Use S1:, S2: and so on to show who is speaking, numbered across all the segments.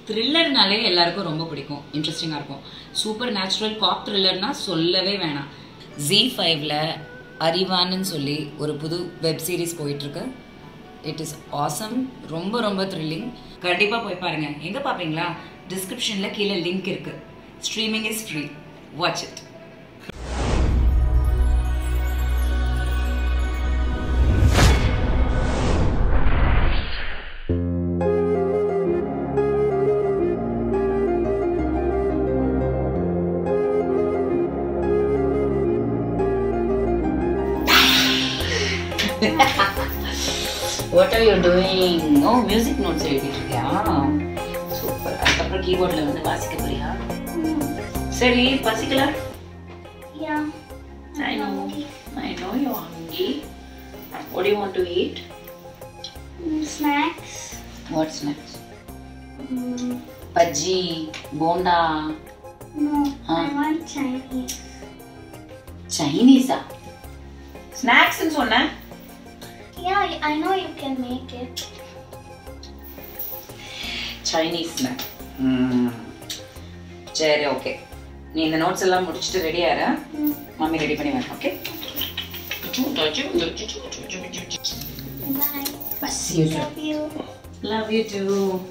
S1: த்ரில்லர்னாலே எல்லாருக்கும் ரொம்ப பிடிக்கும் இன்ட்ரெஸ்டிங்காக இருக்கும் சூப்பர் நேச்சுரல் காப் த்ரில்லர்னா சொல்லவே வேணாம் ஜி ஃபைவ்ல அறிவான்னு சொல்லி ஒரு புது வெப் சீரிஸ் போயிட்டுருக்கு இட் இஸ் ஆசம் ரொம்ப ரொம்ப த்ரில்லிங் கண்டிப்பாக போய் பாருங்கள் எங்கே பார்ப்பீங்களா டிஸ்கிரிப்ஷனில் கீழே லிங்க் இருக்குது streaming is free watch it what are you doing oh music notes எழுதிட்டு இருக்கியா சூப்பர் அதுக்கப்புறம் கீபோர்டில் வந்து வாசிக்க போறியா சரி பசிக்கல
S2: Yeah.
S1: I know. I know you're hungry. What do you want to eat?
S2: Mm, snacks.
S1: What snacks?
S2: Mm,
S1: Bhaji, bonda,
S2: no,
S1: Huh?
S2: I want Chinese.
S1: Chinese. Snacks ன்னு சொன்னேன்
S2: Yeah, I- I know you can make it.
S1: Chinese snack சரி okay நீ இந்த notes எல்லாம் முடிச்சுட்டு ready ஆற
S2: Mm.
S1: Mummy ready பண்ணி வரேன் okay
S2: Bye.
S1: Bus you
S2: Love you.
S1: Love you too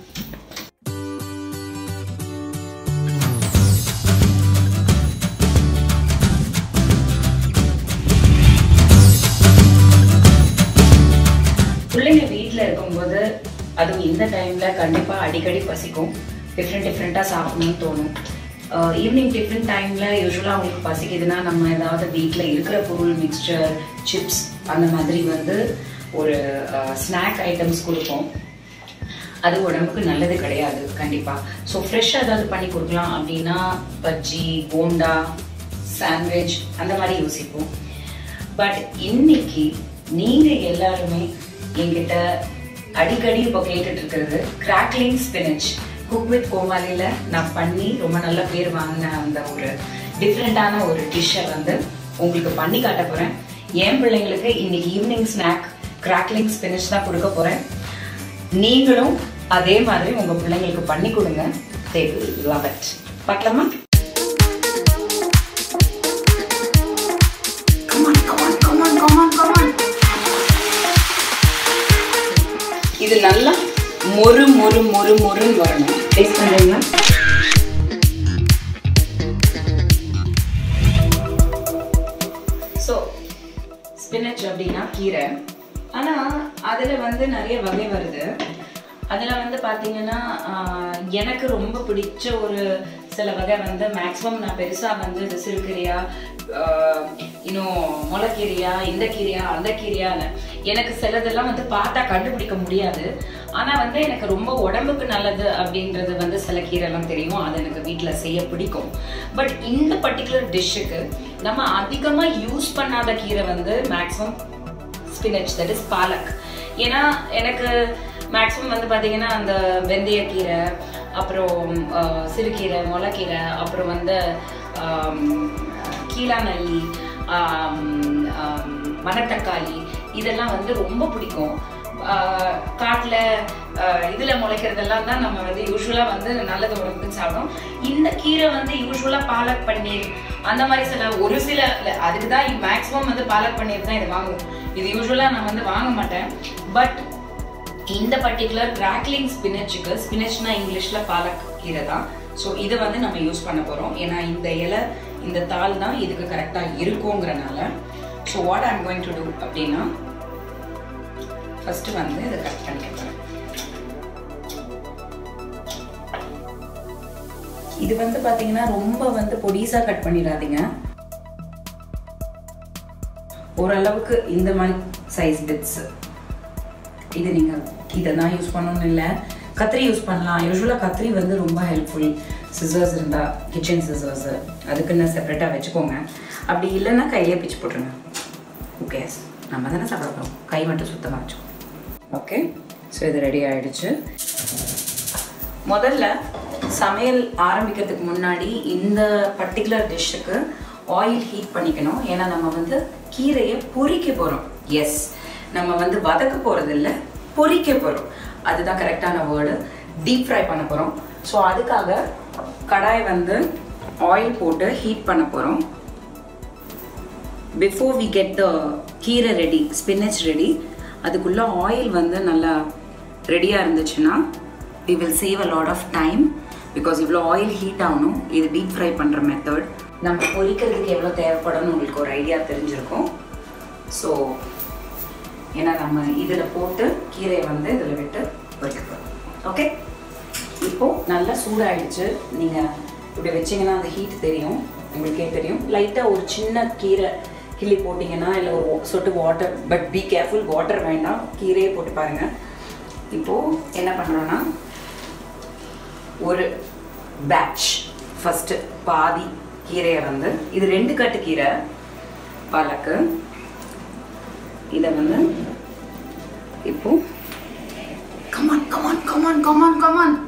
S1: பிள்ளைங்க வீட்டில் இருக்கும்போது அதுவும் இந்த டைம்ல கண்டிப்பா அடிக்கடி பசிக்கும் டிஃப்ரெண்ட் டிஃப்ரெண்டா சாப்பிடணும்னு தோணும் ஈவினிங் டிஃபன் டைம்ல யூஸ்வலாக அவங்களுக்கு பசிக்குதுன்னா நம்ம ஏதாவது வீட்டில் இருக்கிற பொருள் மிக்சர் சிப்ஸ் அந்த மாதிரி வந்து ஒரு ஸ்நாக் ஐட்டம்ஸ் கொடுப்போம் அது உடம்புக்கு நல்லது கிடையாது கண்டிப்பா ஸோ ஃப்ரெஷ்ஷாக ஏதாவது பண்ணி கொடுக்கலாம் அப்படின்னா பஜ்ஜி போண்டா சாண்ட்விச் அந்த மாதிரி யோசிப்போம் பட் இன்னைக்கு நீங்க எல்லாருமே என்கிட்ட அடிக்கடி இப்போ கேட்டுட்டு இருக்கிறது கிராக்லிங் ஸ்பினச் குக் வித் கோமாலில நான் பண்ணி ரொம்ப நல்ல பேர் வாங்கின அந்த ஒரு டிஃப்ரெண்டான ஒரு டிஷ்ஷை வந்து உங்களுக்கு பண்ணி காட்ட போறேன் என் பிள்ளைங்களுக்கு இன்னைக்கு ஈவினிங் ஸ்நாக் கிராக்லிங் ஸ்பினச் தான் கொடுக்க போறேன் நீங்களும் அதே மாதிரி உங்க பிள்ளைங்களுக்கு பண்ணி கொடுங்க தே லவ் இட் பார்க்கலாமா Come on, come on, come on, come on, come on. இது நல்லா மொறு மொறு மொறு மொறுன்னு வரணும் டேஸ்ட் பண்றீங்களா ஸோ ஸ்பினச் அப்படின்னா கீரை ஆனா அதுல வந்து நிறைய வகை வருது அதுல வந்து பாத்தீங்கன்னா ஆஹ், எனக்கு ரொம்ப பிடிச்ச ஒரு சில வகை வந்து மேக்ஸிமம் நான் பெருசா வந்து இது சிறுகீரையா ஆஹ், இன்னும் முளைக்கீரையா இந்த கீரையா அந்த கீரையான்னு எனக்கு சிலதெல்லாம் வந்து பார்த்தா கண்டுபிடிக்க முடியாது ஆனா வந்து எனக்கு ரொம்ப உடம்புக்கு நல்லது அப்படின்றது வந்து சில கீரைலாம் தெரியும் அது எனக்கு வீட்ல செய்ய பிடிக்கும் பட் இந்த பர்டிகுலர் டிஷ்ஷுக்கு நம்ம அதிகமா யூஸ் பண்ணாத கீரை வந்து maximum spinach that is palak ஏன்னா எனக்கு மேக்ஸிமம் வந்து பார்த்தீங்கன்னா அந்த வெந்தயக்கீரை அப்புறம் ஆஹ், சிறுகீரை முளைக்கீரை அப்புறம் வந்து ஆம், கீழாநெல்லி ஆம், ஆம், மணத்தக்காளி இதெல்லாம் வந்து ரொம்ப பிடிக்கும் ஆஹ், காட்டுல ஆஹ், இதுல முளைக்கிறதெல்லாம் தான் நம்ம வந்து யூஸ்வலா வந்து நல்லது உடம்புக்கு சாப்பிடும் இந்த கீரை வந்து யூஸ்வலா பாலக் பன்னீர் அந்த மாதிரி சில ஒரு சில இல்ல, அதுக்கு தான் மேக்ஸிமம் வந்து பாலக் பன்னீர் தான் இது வாங்குவோம் இது யூஸ்வலா நான் வந்து வாங்க மாட்டேன் பட் இந்த பர்டிகுலர் கிராக்லிங் ஸ்பினச்சுக்கு ஸ்பினச்னா இங்கிலீஷ்ல பாலக் கீரை தான் ஸோ இதை வந்து நம்ம யூஸ் பண்ண போறோம் ஏன்னா இந்த இலை இந்த தாள் தான் இதுக்கு கரெக்டா இருக்குங்கிறனால so what I'm going to do அப்படின்னா ஃபர்ஸ்ட் வந்து இதை கட் பண்ணிக்க போறேன் இது வந்து பாத்தீங்கன்னா ரொம்ப வந்து பொடிசா கட் பண்ணிடாதீங்க ஓரளவுக்கு இந்த மாதிரி சைஸ் பிட்ஸ் இது நீங்க இதை தான் யூஸ் பண்ணணும்னு இல்லை கத்திரி யூஸ் பண்ணலாம் யூஸ்வலாக கத்திரி வந்து ரொம்ப ஹெல்ப்ஃபுல் சிசர்ஸ் இருந்தா கிச்சன் சிசர்ஸ் அதுக்குன்னு செப்பரேட்டாக வச்சுக்கோங்க அப்படி இல்லைன்னா கையிலே பிச்சு போட்டுருங்க ஓகே நம்ம தானே சாப்பிட போகிறோம் கை மட்டும் சுத்தமாக வச்சுக்கோ ஓகே ஸோ இது ரெடி ஆயிடுச்சு முதல்ல சமையல் ஆரம்பிக்கிறதுக்கு முன்னாடி இந்த பர்டிகுலர் டிஷ்ஷுக்கு ஆயில் ஹீட் பண்ணிக்கணும் ஏன்னா நம்ம வந்து கீரையை பொரிக்க போகிறோம் எஸ் நம்ம வந்து வதக்க போகிறது இல்லை பொரிக்க போகிறோம் அதுதான் கரெக்டான வேர்டு டீப் ஃப்ரை பண்ண போகிறோம் ஸோ அதுக்காக கடாய் வந்து ஆயில் போட்டு ஹீட் பண்ண போகிறோம் பிஃபோர் வி கெட் த கீரை ரெடி ஸ்பினச் ரெடி அதுக்குள்ளே ஆயில் வந்து நல்லா ரெடியாக இருந்துச்சுன்னா we will save a lot of time because இவ்வளோ ஆயில் ஹீட் ஆகணும் இது டீப் ஃப்ரை பண்ணுற மெத்தட் நம்ம பொரிக்கிறதுக்கு எவ்வளோ தேவைப்படும்னு உங்களுக்கு ஒரு ஐடியா தெரிஞ்சிருக்கும் ஸோ ஏன்னா நம்ம இதில் போட்டு கீரையை வந்து இதில் விட்டு பொரிக்க போகிறோம் ஓகே இப்போது நல்லா சூடாயிடுச்சு நீங்கள் இப்படி வச்சிங்கன்னா அந்த ஹீட் தெரியும் உங்களுக்கே தெரியும் லைட்டாக ஒரு சின்ன கீரை கிள்ளி போட்டிங்கன்னா இல்லை ஒரு சொட்டு water but be careful water வேண்டாம் கீரையே போட்டு பாருங்கள் இப்போது என்ன பண்ணுறோன்னா ஒரு பேட்ச் ஃபஸ்ட்டு பாதி கீரையை வந்து இது ரெண்டு கட்டு கீரை பாலக்கு இதை வந்து இப்போ come on come on come on come on come on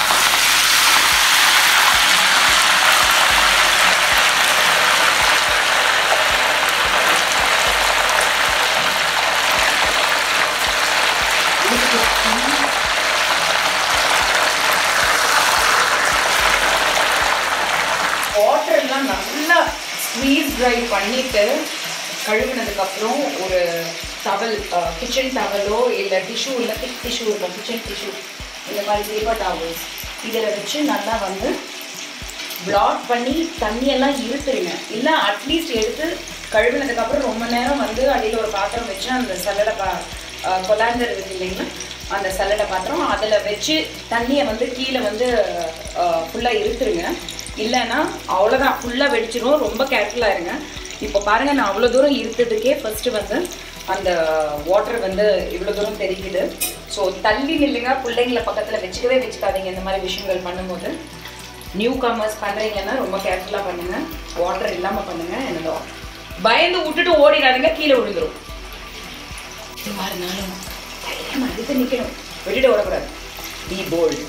S1: water எல்லாம் நல்லா ஸ்க்வீஸ் ட்ரை பண்ணிட்டு கழுவினதுக்கப்புறம் ஒரு டவல் கிச்சன் டவலோ இல்லை டிஷ்யூ இல்லை திக் டிஷ்யூ இருக்கும் கிச்சன் டிஷ்யூ இந்த மாதிரி பேப்பர் டவல்ஸ் இதில் வச்சு நல்லா வந்து பிளாட் பண்ணி தண்ணியெல்லாம் இருத்துருங்க இல்லை அட்லீஸ்ட் எடுத்து கழுவினதுக்கப்புறம் ரொம்ப நேரம் வந்து அடியில் ஒரு பாத்திரம் வச்சு அந்த சல்லடை பா கொலாண்டர் இருக்கு இல்லைங்களா அந்த சல்லடை பாத்திரம் அதில் வச்சு தண்ணியை வந்து கீழே வந்து ஃபுல்லாக இருத்துருங்க இல்லைன்னா அவ்வளோதான் ஃபுல்லாக வெடிச்சிடும் ரொம்ப கேர்ஃபுல்லாக இருங்க இப்போ பாருங்கள் நான் அவ்வளோ தூரம் இருந்ததுக்கே ஃபஸ்ட்டு வந்து அந்த வாட்டர் வந்து இவ்வளோ தூரம் தெரியுது ஸோ தள்ளி நில்லுங்க பிள்ளைங்களை பக்கத்தில் வச்சுக்கவே வச்சுக்காதீங்க இந்த மாதிரி விஷயங்கள் பண்ணும்போது நியூ கமர்ஸ் பண்ணுறீங்கன்னா ரொம்ப கேர்ஃபுல்லாக பண்ணுங்கள் வாட்டர் இல்லாமல் பண்ணுங்கள் என்னதோ பயந்து விட்டுட்டு ஓடிடாதீங்க கீழே விழுந்துரும் இருந்தாலும் தைரியமாக எடுத்து நிற்கணும் விட்டுட்டு ஓடக்கூடாது பி போல்டு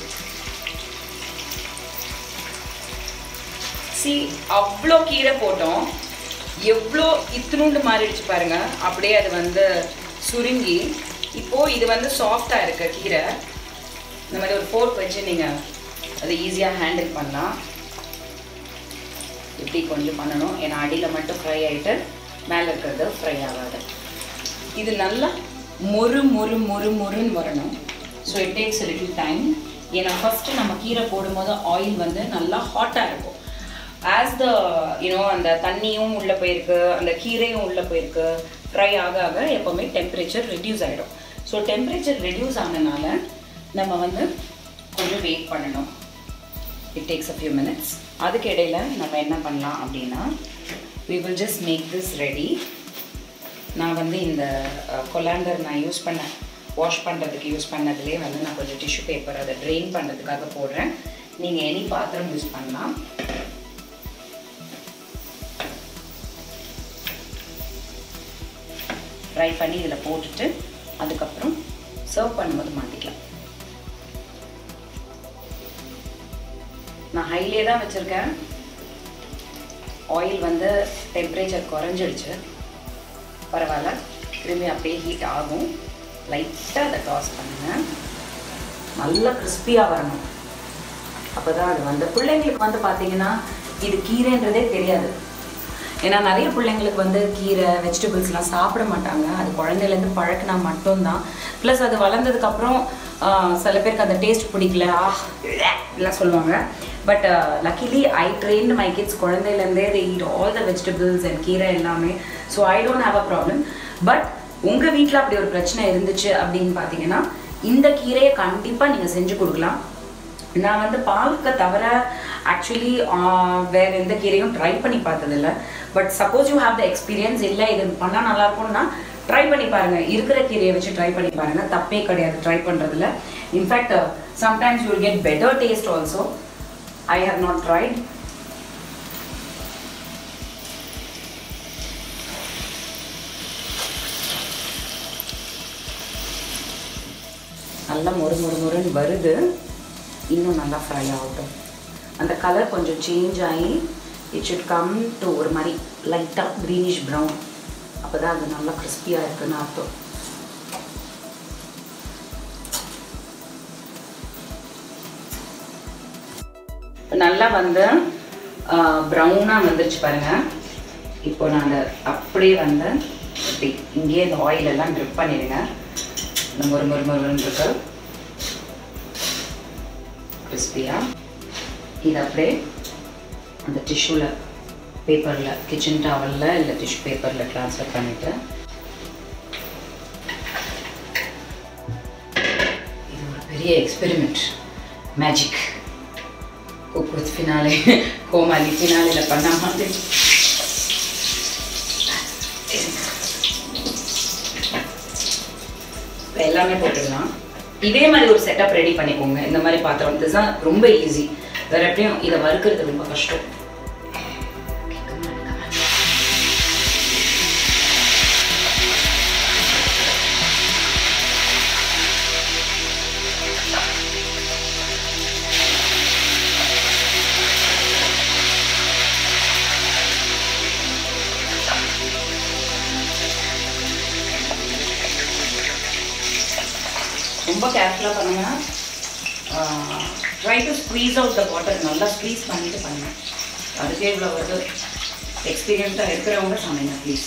S1: சி அவ்வளோ கீரை போட்டோம் எவ்வளோ இத்தினூண்டு மாறிடுச்சு பாருங்க அப்படியே அது வந்து சுருங்கி இப்போது இது வந்து சாஃப்டாக இருக்கு கீரை இந்த மாதிரி ஒரு ஃபோர்க் வச்சு நீங்கள் அதை ஈஸியாக ஹேண்டில் பண்ணலாம் இப்படி கொஞ்சம் பண்ணணும் ஏன்னா அடியில் மட்டும் ஃப்ரை ஆகிட்டு மேலே இருக்கிறது ஃப்ரை ஆகாது இது நல்லா மொறு மொறு மொறு மொறுன்னு வரணும் so it takes little time ஏன்னா ஃபஸ்ட்டு நம்ம கீரை போடும்போது ஆயில் வந்து நல்லா ஹாட்டாக இருக்கும் ஆஸ் த யூனோ அந்த தண்ணியும் உள்ளே போயிருக்கு அந்த கீரையும் உள்ளே போயிருக்கு ஃப்ரை ஆக ஆக எப்போவுமே டெம்பரேச்சர் ரெடியூஸ் ஆகிடும் ஸோ டெம்பரேச்சர் ரெடியூஸ் ஆனனால நம்ம வந்து கொஞ்சம் வெயிட் பண்ணணும் it takes a few minutes அதுக்கு இடையில நம்ம என்ன பண்ணலாம் அப்படின்னா we will just make this ready நான் வந்து இந்த கொலாண்டர் நான் யூஸ் பண்ணேன் வாஷ் பண்ணுறதுக்கு யூஸ் பண்ணதுலேயே வந்து நான் கொஞ்சம் டிஷ்யூ பேப்பர் அதை ட்ரெயின் பண்ணுறதுக்காக போடுறேன் நீங்கள் எனி பாத்திரம் யூஸ் பண்ணலாம் ஃப்ரை பண்ணி இதில் போட்டுட்டு அதுக்கப்புறம் சர்வ் பண்ணும்போது மாற்றிக்கலாம் நான் ஹைலே தான் வச்சுருக்கேன் ஆயில் வந்து டெம்பரேச்சர் குறைஞ்சிடுச்சு பரவாயில்ல திரும்பி அப்படியே ஹீட் ஆகும் லைட்டாக அதை டாஸ் பண்ணுங்கள் நல்லா கிறிஸ்பியாக வரணும் அப்போ தான் அது வந்து பிள்ளைங்களுக்கு வந்து பார்த்தீங்கன்னா இது கீரைன்றதே தெரியாது ஏன்னா நிறைய பிள்ளைங்களுக்கு வந்து கீரை வெஜிடபிள்ஸ்லாம் சாப்பிட மாட்டாங்க அது குழந்தையிலேருந்து பழக்கினா மட்டும்தான் ப்ளஸ் அது வளர்ந்ததுக்கப்புறம் சில பேருக்கு அந்த டேஸ்ட் பிடிக்கல ஆ எல்லாம் சொல்லுவாங்க but luckily I trained my kids குழந்தையிலேருந்தே they eat all the vegetables and கீரை எல்லாமே so I don't have a problem but உங்கள் வீட்டில் அப்படி ஒரு பிரச்சனை இருந்துச்சு அப்படின்னு பார்த்தீங்கன்னா இந்த கீரையை கண்டிப்பாக நீங்கள் செஞ்சு கொடுக்கலாம் நான் வந்து பாலக்கை தவிர ஆக்சுவலி வேற எந்த கீரையும் ட்ரை பண்ணி பார்த்ததில்ல but suppose you have the experience இல்லை இது பண்ணால் நல்லா இருக்கும்னா ட்ரை பண்ணி பாருங்க இருக்கிற கீரையை வச்சு ட்ரை பண்ணி பாருங்க தப்பே கிடையாது ட்ரை பண்ணுறதுல in fact sometimes you get better taste also I have not tried நல்லா மொறு மொறு மொறுன்னு வருது இன்னும் நல்லா ஃப்ரை ஆகட்டும் அந்த கலர் கொஞ்சம் சேஞ்ச் ஆகி இட் ஷுட் கம் டு ஒரு மாதிரி லைட்டாக க்ரீனிஷ் ப்ரௌன் அப்போ தான் அது நல்லா கிறிஸ்பியாக இருக்குன்னு அர்த்தம் நல்லா வந்து ப்ரௌனாக வந்துருச்சு பாருங்க இப்போ நான் அதை அப்படியே வந்து இப்படி இங்கேயே இந்த ஆயில் எல்லாம் ட்ரிப் பண்ணிடுங்க இந்த மொறு மொறு மொறுன்னு இருக்கு கிறிஸ்பியாக இது அப்படியே அந்த டிஷ்யூவில் பேப்பரில் கிச்சன் டவலில் இல்லை டிஷ்யூ பேப்பரில் ட்ரான்ஸ்ஃபர் பண்ணிவிட்டு இது ஒரு பெரிய experiment magic cook with finale Comali ஃபினாலில் பண்ண மாதிரி இப்போ எல்லாமே போட்டுக்கலாம் இதே மாதிரி ஒரு செட்டப் ரெடி பண்ணிக்கோங்க இந்த மாதிரி பாத்திரம் இதுதான் ரொம்ப ஈஸி வேற எப்படியும் இதை வறுக்கிறது ரொம்ப கஷ்டம் ரொம்ப கேர்ஃபுல்லாக பண்ணுங்க try to squeeze out the water நல்லா ஸ்க்வீஸ் பண்ணிட்டு பண்ணுங்க அதுக்கே இவ்வளோ வந்து எக்ஸ்பீரியன்ஸாக இருக்கிறவங்க சமைங்க ப்ளீஸ்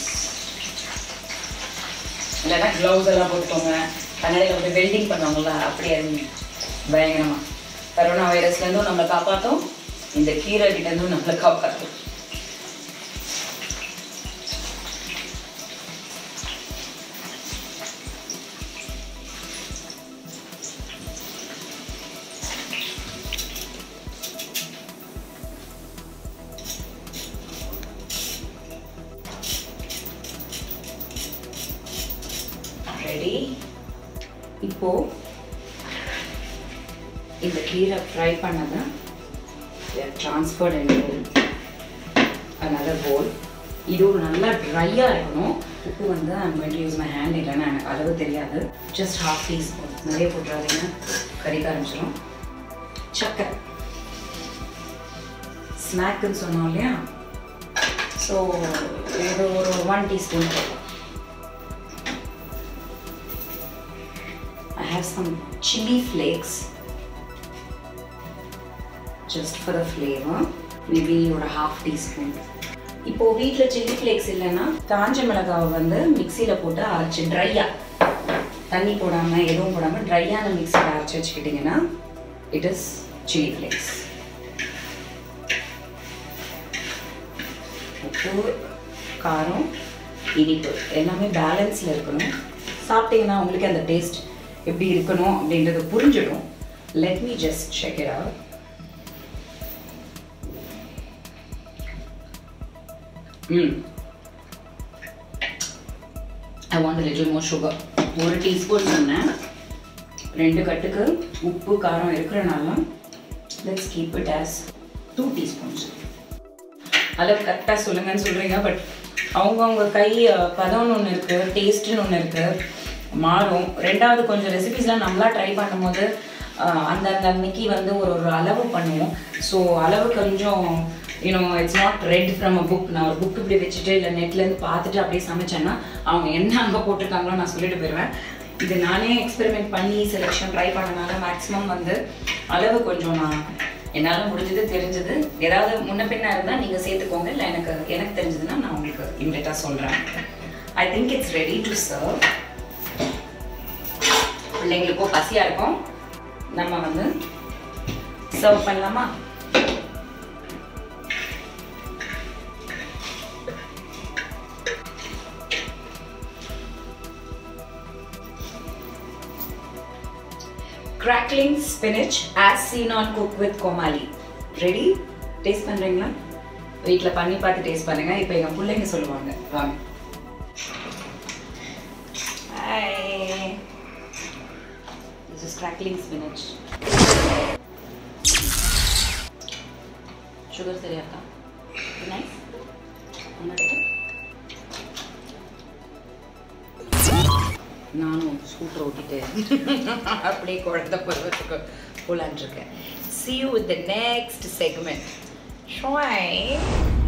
S1: இல்லைன்னா க்ளவுஸ் எல்லாம் போட்டுக்கோங்க கண்ணாடியில் வந்து வெல்டிங் பண்ணுவாங்கல்ல அப்படியே இருங்க பயங்கரமாக கரோனா வைரஸ்லேருந்தும் நம்மளை காப்பாற்றும் இந்த கீரை கிட்டேருந்தும் நம்மளை காப்பாற்றும் ரெடி இப்போ இந்த கீரை ஃப்ரை பண்ணதை ட்ரான்ஸ்ஃபர்ட் இன் another bowl இது ஒரு நல்லா ட்ரையாக இருக்கணும் உப்பு வந்து I'm going to use my hand இல்லைன்னா எனக்கு அளவு தெரியாது ஜஸ்ட் ஹாஃப் டீஸ்பூன் நிறைய போட்டுறாதீங்க கறிக்க ஆரம்பிச்சிடும் சக்கரை ஸ்நாக்குன்னு சொன்னோம் இல்லையா ஸோ இது ஒரு ஒன் டீஸ்பூன் போதும் I have some chili flakes just for the flavor. Maybe ஒரு half teaspoon. இப்போ வீட்டில் சில்லி ஃப்ளேக்ஸ் இல்லைன்னா காஞ்ச மிளகாவை வந்து மிக்சியில் போட்டு அரைச்சி ட்ரையாக தண்ணி போடாமல் எதுவும் போடாமல் ட்ரையான மிக்சியில் அரைச்சி வச்சுக்கிட்டிங்கன்னா இட் இஸ் சில்லி ஃப்ளேக்ஸ் உப்பு காரம் இனிப்பு எல்லாமே பேலன்ஸில் இருக்கணும் சாப்பிட்டீங்கன்னா உங்களுக்கு அந்த டேஸ்ட் எப்படி இருக்கணும் அப்படின்றது புரிஞ்சிடும் let me just check it out hmm I want little more sugar ஒரு டீஸ்பூன் சொன்னேன் ரெண்டு கட்டுக்கு உப்பு காரம் இருக்கிறனால let's keep it as two teaspoons அளவு கரெக்டாக சொல்லுங்கன்னு சொல்கிறீங்க பட் அவங்கவுங்க கை அஹ், பதம்னு ஒன்று இருக்குது டேஸ்ட்டுன்னு ஒன்று இருக்குது மாறும் ரெண்டாவது கொஞ்சம் ரெசிபிஸ்லாம் நம்மளா ட்ரை பண்ணும்போது அஹ், அந்தந்த அன்னைக்கு வந்து ஒரு ஒரு அளவு பண்ணுவோம் ஸோ அளவு கொஞ்சம் you know it's not read from a book நான் ஒரு புக் இப்படி வச்சுட்டு இல்லை நெட்லேருந்து பார்த்துட்டு அப்படியே சமைச்சேன்னா அவங்க என்ன அங்கே போட்டிருக்காங்களோ நான் சொல்லிட்டு போயிடுவேன் இது நானே எக்ஸ்பெரிமெண்ட் பண்ணி செலெக்ஷன் ட்ரை பண்ணனால மேக்ஸிமம் வந்து அளவு கொஞ்சம் நான் என்னால் முடிஞ்சது தெரிஞ்சது ஏதாவது முன்ன பின்ன இருந்தால் நீங்கள் சேர்த்துக்கோங்க இல்லை எனக்கு எனக்கு தெரிஞ்சதுன்னா நான் உங்களுக்கு இம்மிடியட்டாக சொல்கிறேன் I think it's ready to serve பிள்ளைங்களுக்கும் பசியாக இருக்கும் நம்ம வந்து சர்வ் பண்ணலாமா crackling spinach as seen on cook with Comali ready taste பண்ணுறீங்களா வீட்டில் பண்ணி பார்த்து டேஸ்ட் பண்ணுங்க இப்போ எங்கள் பிள்ளைங்க சொல்லுவாங்க வாங்க Hi. This is crackling spinach. Sugar சரியா இருக்கா நைஸ் நானும் ஸ்கூட்டர் ஓட்டிட்டு அப்படியே குழந்த பருவத்துக்கு போலான் இருக்கேன் see you with the next segment try